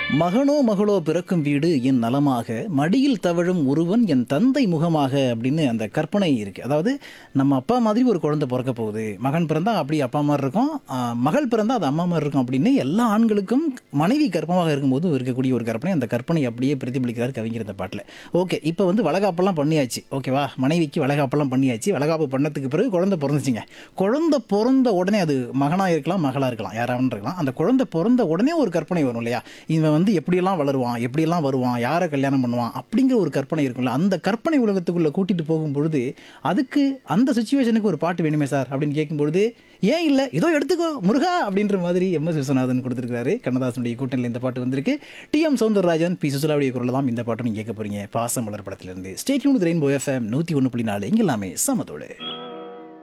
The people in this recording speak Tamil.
மகனோ மகளோ பிறக்கும் வீடு என் நலமாக மடியில் தவழும் ஒருவன் என் தந்தை முகமாக அப்படின்னு அந்த கற்பனை இருக்குது அதாவது நம்ம அப்பா மாதிரி ஒரு குழந்தை பிறக்க போகுது மகன் பிறந்தா அப்படி அப்பா மாதிரி இருக்கும் ஆஹ், மகள் பிறந்தா அது அம்மா மாதிரி இருக்கும் அப்படின்னு எல்லா ஆண்களுக்கும் மனைவி கர்ப்பமாக இருக்கும்போது இருக்கக்கூடிய ஒரு கற்பனை அந்த கற்பனை அப்படியே பிரதிபலிக்கிறார் கவிஞர் இந்த பாட்டில் ஓகே இப்போ வந்து வளகாப்பெல்லாம் பண்ணியாச்சு ஓகேவா மனைவிக்கு வளகாப்பெல்லாம் பண்ணியாச்சு வளகாப்பு பண்ணதுக்கு பிறகு குழந்தை பிறந்துச்சுங்க குழந்தை பிறந்த உடனே அது மகனாக இருக்கலாம் மகளாக இருக்கலாம் யாராவது இருக்கலாம் அந்த குழந்தை பிறந்த உடனே ஒரு கற்பனை வரும் இல்லையா இவன் வந்து எப்படியெல்லாம் வளருவான் எப்படியெல்லாம் வருவான் யாரை கல்யாணம் பண்ணுவான் அப்படிங்கிற ஒரு கற்பனை இருக்கும்ல அந்த கற்பனை உலகத்துக்குள்ளே கூட்டிகிட்டு போகும்பொழுது அதுக்கு அந்த சுச்சுவேஷனுக்கு ஒரு பாட்டு வேணுமே சார் அப்படின்னு கேட்கும்பொழுது ஏன் இல்லை இதோ எடுத்துக்கோ முருகா அப்படின்ற மாதிரி எம் எஸ் விஸ்வநாதன் கொடுத்துருக்காரு கண்ணதாசனுடைய கூட்டணியில் இந்த பாட்டு வந்திருக்கு டி எம் சௌந்தரராஜன் பி சுசுலாவுடைய குரல் தான் இந்த பாட்டும் நீங்கள் கேட்க போறீங்க பாசம் மலர் படத்திலிருந்து ஸ்டேட்யூன் ரெயின்போ எஃப்எம் நூற்றி ஒன்று புள்ளி நாலு இங்கே எல்லாமே சமத்தோடு